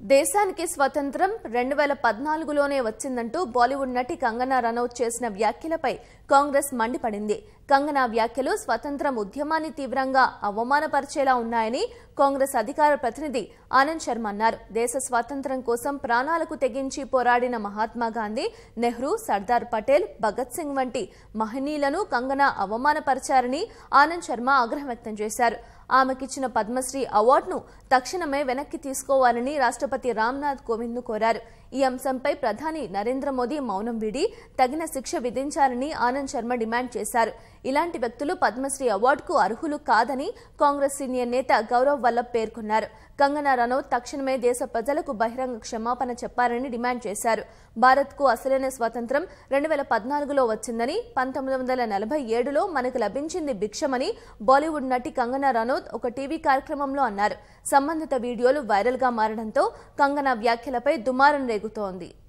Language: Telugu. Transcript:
దేశానికి స్వతంత్రం రెండు వేల పద్నాలుగులోనే వచ్చిందంటూ బాలీవుడ్ నటి కంగనా రనౌత్ చేసిన వ్యాఖ్యలపై కాంగ్రెస్ మండిపడింది కంగనా వ్యాఖ్యలు స్వతంత్రం ఉద్యమాన్ని తీవ్రంగా అవమానపరిచేలా ఉన్నాయని కాంగ్రెస్ అధికార ప్రతినిధి ఆనంద్ శర్మ అన్నారు దేశ స్వాతంత్ర్యం కోసం ప్రాణాలకు తెగించి పోరాడిన మహాత్మా గాంధీ నెహ్రూ సర్దార్ పటేల్ భగత్ సింగ్ వంటి మహనీయులను కంగనా అవమానపరిచారని ఆనంద్ శర్మ ఆగ్రహం వ్యక్తం చేశారు ఆమెకిచ్చిన పద్మశ్రీ అవార్డును తక్షణమే వెనక్కి తీసుకోవాలని రాష్ట్రపతి రామ్నాథ్ కోవింద్ను కోరారు ఈ అంశంపై ప్రధాని నరేంద్ర మోదీ మౌనం వీడి తగిన శిక్ష విధించాలని ఆనంద్ శర్మ డిమాండ్ చేశారు ఇలాంటి వ్యక్తులు పద్మశ్రీ అవార్డుకు అర్హులు కాదని కాంగ్రెస్ సీనియర్ నేత గౌరవ్ వల్లభ్ పేర్కొన్నారు కంగనా రనౌత్ తక్షణమే దేశ ప్రజలకు బహిరంగ క్షమాపణ చెప్పారని డిమాండ్ చేశారు భారత్కు అసలైన స్వాతంత్రం రెండు వేల పద్నాలుగులో వచ్చిందని పంతొమ్మిది వందల నలభై ఏడులో మనకు లభించింది భిక్షమని బాలీవుడ్ నటి కంగనా రనౌత్ ఒక టీవీ కార్యక్రమంలో అన్నారు సంబంధిత వీడియోలు వైరల్గా మారడంతో కంగనా వ్యాఖ్యలపై దుమారం రేగుతోంది